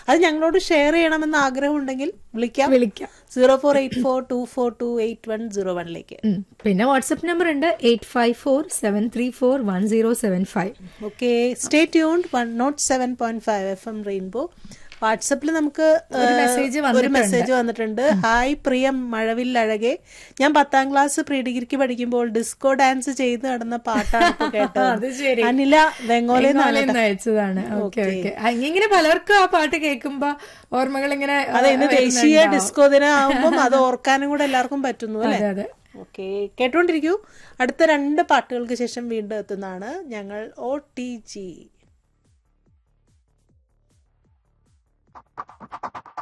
അത് ഞങ്ങളോട് ഷെയർ ചെയ്യണമെന്ന് ആഗ്രഹം ഉണ്ടെങ്കിൽ വിളിക്കാം വിളിക്കാം zero four eight four two four two eight one zero വണ്ണിലേക്ക് ഉം. പിന്നെ വാട്സപ്പ് നമ്പർ ഉണ്ട് eight five four seven three four one zero seven five okay stay tuned one naught seven point five F M Rainbow വാട്സപ്പിൽ നമുക്ക് ഒരു ഏഹ്, message ഒരു വന്നിട്ടുണ്ട്. Message വന്നിട്ടുണ്ട് ഹായ് പ്രിയം മഴവില്ലഴകെ ഞാൻ പത്താം ക്ലാസ് പ്രീ ഡിഗ്രിക്ക് പഠിക്കുമ്പോൾ ഡിസ്കോ ഡാൻസ് ചെയ്ത് നടന്ന പാട്ടാണ് ഇപ്പൊ കേട്ടത് അത് ശരി. അനില വെങ്ങോലെ ഇന്ന് അയച്ചതാണ് ഓക്കെ ഓക്കെ ഇങ്ങനെ പലർക്കും ആ പാട്ട് കേൾക്കുമ്പോ ഓർമ്മകൾ ഇങ്ങനെ അതെ ഇന്ന് ദേശീയ ഡിസ്കോ ദിനം ആവുമ്പോൾ അത് ഓർക്കാനും കൂടെ എല്ലാവർക്കും പറ്റുന്നു അല്ലെ അതെ അതെ ഓക്കെ കേട്ടോണ്ടിരിക്കൂ അടുത്ത രണ്ട് പാട്ടുകൾക്ക് ശേഷം വീണ്ടും എത്തുന്നതാണ് ഞങ്ങൾ ഒ ടി ജി